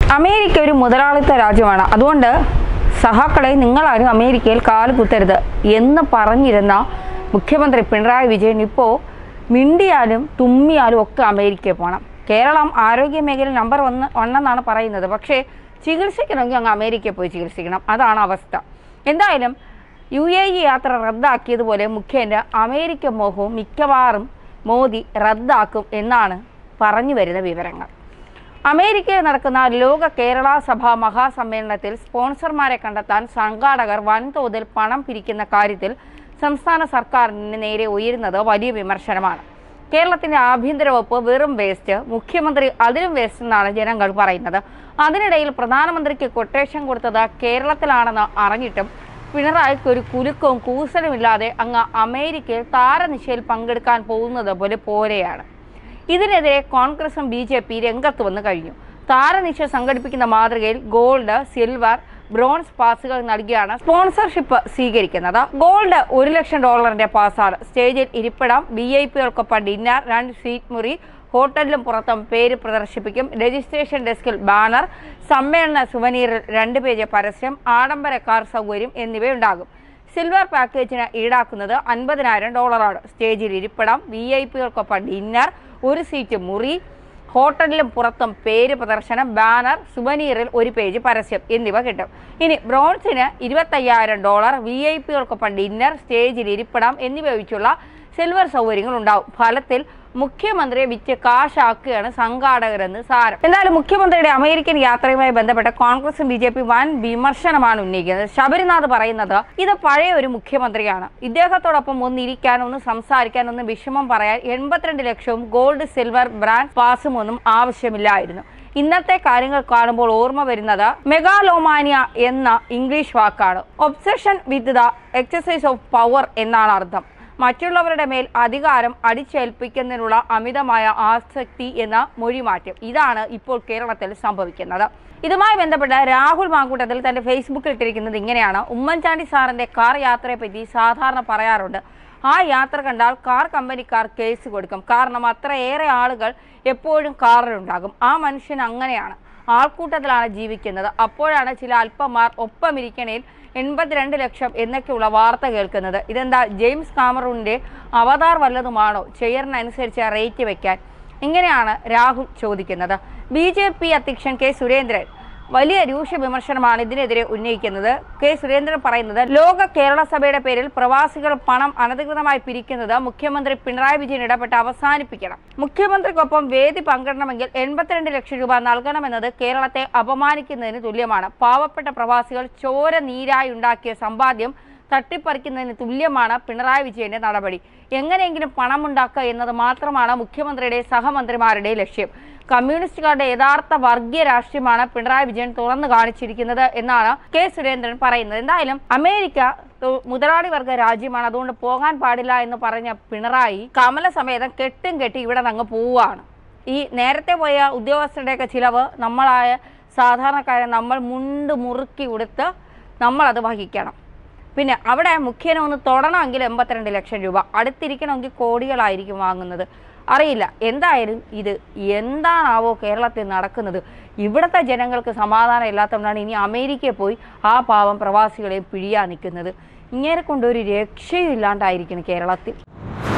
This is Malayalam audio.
അമേരിക്ക ഒരു മുതലാളിത്ത രാജ്യമാണ് അതുകൊണ്ട് സഹാക്കളെ നിങ്ങളാരും അമേരിക്കയിൽ കാല് കുത്തരുത് എന്ന് പറഞ്ഞിരുന്ന മുഖ്യമന്ത്രി പിണറായി വിജയൻ ഇപ്പോൾ മിണ്ടിയാലും തുമ്മിയാലും ഒക്കെ അമേരിക്കയിൽ പോകണം കേരളം ആരോഗ്യ മേഖലയിൽ നമ്പർ ഒന്ന് ഒന്നെന്നാണ് പറയുന്നത് പക്ഷേ ചികിത്സിക്കണമെങ്കിൽ അങ്ങ് അമേരിക്കയിൽ പോയി ചികിത്സിക്കണം അതാണ് അവസ്ഥ എന്തായാലും യു എ ഇ യാത്ര റദ്ദാക്കിയതുപോലെ മുഖ്യൻ്റെ അമേരിക്ക മോഹവും മിക്കവാറും മോദി റദ്ദാക്കും എന്നാണ് പറഞ്ഞു വരുന്ന വിവരങ്ങൾ അമേരിക്കയിൽ നടക്കുന്ന ലോക കേരള സഭ മഹാസമ്മേളനത്തിൽ സ്പോൺസർമാരെ കണ്ടെത്താൻ സംഘാടകർ വൻതോതിൽ പണം പിരിക്കുന്ന കാര്യത്തിൽ സംസ്ഥാന സർക്കാരിന് നേരെ ഉയരുന്നത് വലിയ വിമർശനമാണ് കേരളത്തിന്റെ ആഭ്യന്തര വകുപ്പ് വെറും വേസ്റ്റ് മുഖ്യമന്ത്രി അതിലും വേസ്റ്റ് എന്നാണ് ജനങ്ങൾ പറയുന്നത് അതിനിടയിൽ പ്രധാനമന്ത്രിക്ക് കൊട്ടേഷൻ കൊടുത്തത് കേരളത്തിലാണെന്ന് അറിഞ്ഞിട്ടും പിണറായിക്ക് ഒരു കുലുക്കവും കൂസലുമില്ലാതെ അങ്ങ് അമേരിക്കയിൽ താരനിശയിൽ പങ്കെടുക്കാൻ പോകുന്നത് പോലെ പോലെയാണ് ഇതിനെതിരെ കോൺഗ്രസും ബി ജെ പി രംഗത്ത് വന്നു കഴിഞ്ഞു താരനിശ സംഘടിപ്പിക്കുന്ന മാതൃകയിൽ ഗോൾഡ് സിൽവർ ബ്രോൺസ് പാസുകൾ നൽകിയാണ് സ്പോൺസർഷിപ്പ് സ്വീകരിക്കുന്നത് ഗോൾഡ് ഒരു ലക്ഷം ഡോളറിന്റെ പാസ്സാണ് സ്റ്റേജിൽ ഇരിപ്പിടം വി ഐ പികൾക്കൊപ്പം ഡിന്നർ രണ്ട് സീറ്റ് മുറി ഹോട്ടലിലും പുറത്തും പേര് പ്രദർശിപ്പിക്കും രജിസ്ട്രേഷൻ ഡെസ്കിൽ ബാനർ സമ്മേളന സുവനീറിൽ രണ്ട് പേജ് പരസ്യം ആഡംബര കാർ സൗകര്യം എന്നിവയുണ്ടാകും സിൽവർ പാക്കേജിന് ഈടാക്കുന്നത് അൻപതിനായിരം ഡോളറാണ് സ്റ്റേജിൽ ഇരിപ്പിടം വി ഐ പികൾക്കൊപ്പം ഡിന്നർ ഒരു സീറ്റ് മുറി ഹോട്ടലിലും പുറത്തും പേര് പ്രദർശനം ബാനർ സുവനീറിൽ ഒരു പേജ് പരസ്യം എന്നിവ കിട്ടും ഇനി ബ്രോൺസിന് ഇരുപത്തയ്യായിരം ഡോളർ വി ഐ പികൾക്കൊപ്പം ഡിന്നർ സ്റ്റേജിൽ ഇരിപ്പിടം എന്നിവ ഒഴിച്ചുള്ള സിൽവർ സൗകര്യങ്ങൾ ഉണ്ടാവും ഫലത്തിൽ മുഖ്യമന്ത്രിയെ വിറ്റ് കാശാക്കുകയാണ് സംഘാടകരെന്ന് സാരം എന്തായാലും മുഖ്യമന്ത്രിയുടെ അമേരിക്കൻ യാത്രയുമായി ബന്ധപ്പെട്ട കോൺഗ്രസും ബി ജെ പി വൻ വിമർശനമാണ് ഉന്നയിക്കുന്നത് ശബരിനാഥ് പറയുന്നത് ഇത് പഴയ ഒരു മുഖ്യമന്ത്രിയാണ് ഇദ്ദേഹത്തോടൊപ്പം ഒന്ന് ഇരിക്കാൻ ഒന്ന് സംസാരിക്കാൻ ഒന്ന് വിഷമം പറയാൻ എൺപത്തിരണ്ട് ലക്ഷവും ഗോൾഡ് സിൽവർ ബ്രാൻഡ് പാസും ഒന്നും ആവശ്യമില്ലായിരുന്നു ഇന്നത്തെ കാര്യങ്ങൾ കാണുമ്പോൾ ഓർമ്മ വരുന്നത് മെഗാലോമാനിയ എന്ന ഇംഗ്ലീഷ് വാക്കാണ് obsession with the exercise of power എന്നാണ് അർത്ഥം മറ്റുള്ളവരുടെ മേൽ അധികാരം അടിച്ചേൽപ്പിക്കുന്നതിനുള്ള അമിതമായ ആസക്തി എന്ന മൊഴിമാറ്റം ഇതാണ് ഇപ്പോൾ കേരളത്തിൽ സംഭവിക്കുന്നത് ഇതുമായി ബന്ധപ്പെട്ട് രാഹുൽ മാങ്കൂട്ടത്തിൽ തന്റെ ഫേസ്ബുക്കിൽ ഇട്ടിരിക്കുന്നത് ഇങ്ങനെയാണ് ഉമ്മൻചാണ്ടി സാറിന്റെ കാർ യാത്രയെ പറ്റി സാധാരണ പറയാറുണ്ട് ആ യാത്ര കണ്ടാൽ കാർ കമ്പനിക്കാർ കേസ് കൊടുക്കും കാരണം അത്രയേറെ ആളുകൾ എപ്പോഴും കാറിലുണ്ടാകും ആ മനുഷ്യൻ അങ്ങനെയാണ് ആൾക്കൂട്ടത്തിലാണ് ജീവിക്കുന്നത് അപ്പോഴാണ് ചില അല്പന്മാർ ഒപ്പമിരിക്കണേൽ എൺപത്തിരണ്ട് ലക്ഷം എന്നൊക്കെയുള്ള വാർത്ത കേൾക്കുന്നത് ഇതെന്താ ജെയിംസ് കാമറൂണിന്റെ അവതാർ വല്ലതുമാണോ ചെയറിനനുസരിച്ച് റേറ്റ് വെക്കാൻ ഇങ്ങനെയാണ് രാഹുൽ ചോദിക്കുന്നത് ബി ജെ പി അധ്യക്ഷൻ കെ സുരേന്ദ്രൻ വലിയ രൂക്ഷ വിമർശനമാണ് ഇതിനെതിരെ ഉന്നയിക്കുന്നത് കെ സുരേന്ദ്രൻ പറയുന്നത് ലോക കേരള സഭയുടെ പേരിൽ പ്രവാസികൾ പണം അനധികൃതമായി പിരിക്കുന്നത് മുഖ്യമന്ത്രി പിണറായി വിജയൻ ഇടപെട്ട് അവസാനിപ്പിക്കണം മുഖ്യമന്ത്രിക്കൊപ്പം വേദി പങ്കിടണമെങ്കിൽ എൺപത്തിരണ്ട് ലക്ഷം രൂപ നൽകണമെന്നത് കേരളത്തെ അപമാനിക്കുന്നതിന് തുല്യമാണ് പാവപ്പെട്ട പ്രവാസികൾ ചോര നീരായി ഉണ്ടാക്കിയ സമ്പാദ്യം തട്ടിപ്പറിക്കുന്നതിന് തുല്യമാണ് പിണറായി വിജയന്റെ നടപടി എങ്ങനെയെങ്കിലും പണമുണ്ടാക്കുക എന്നത് മാത്രമാണ് മുഖ്യമന്ത്രിയുടെ സഹമന്ത്രിമാരുടെ ലക്ഷ്യം കമ്മ്യൂണിസ്റ്റുകാരുടെ യഥാർത്ഥ വർഗീയ രാഷ്ട്രീയമാണ് പിണറായി വിജയൻ തുറന്നു കാണിച്ചിരിക്കുന്നത് എന്നാണ് കെ സുരേന്ദ്രൻ പറയുന്നത് എന്തായാലും അമേരിക്ക തു- മുതലാളി വർഗ രാജ്യമാണ് അതുകൊണ്ട് പോകാൻ പാടില്ല എന്ന് പറഞ്ഞ പിണറായി കമല സമേതം കെട്ടും കെട്ടി ഇവിടെ നിന്ന് പോവുകയാണ് ഈ നേരത്തെ പോയ ഉദ്യോഗസ്ഥരുടെയൊക്കെ ചിലവ് നമ്മളായ സാധാരണക്കാരെ നമ്മൾ മുണ്ട് മുറുക്കി ഉടുത്ത് നമ്മളത് വഹിക്കണം പിന്നെ അവിടെ മുഖ്യനെ ഒന്ന് തൊടണമെങ്കിൽ എൺപത്തിരണ്ട് ലക്ഷം രൂപ അടുത്തിരിക്കണമെങ്കിൽ കോടികളായിരിക്കും വാങ്ങുന്നത് അറിയില്ല എന്തായാലും ഇത് എന്താണാവോ കേരളത്തിൽ നടക്കുന്നത് ഇവിടുത്തെ ജനങ്ങൾക്ക് സമാധാനം ഇല്ലാത്തതുകൊണ്ടാണ് ഇനി അമേരിക്കയിൽ പോയി ആ പാവം പ്രവാസികളെ പിഴിയാൻ നിൽക്കുന്നത് ഇങ്ങനെ കൊണ്ടൊരു രക്ഷയും ഇല്ലാണ്ടായിരിക്കണം കേരളത്തിൽ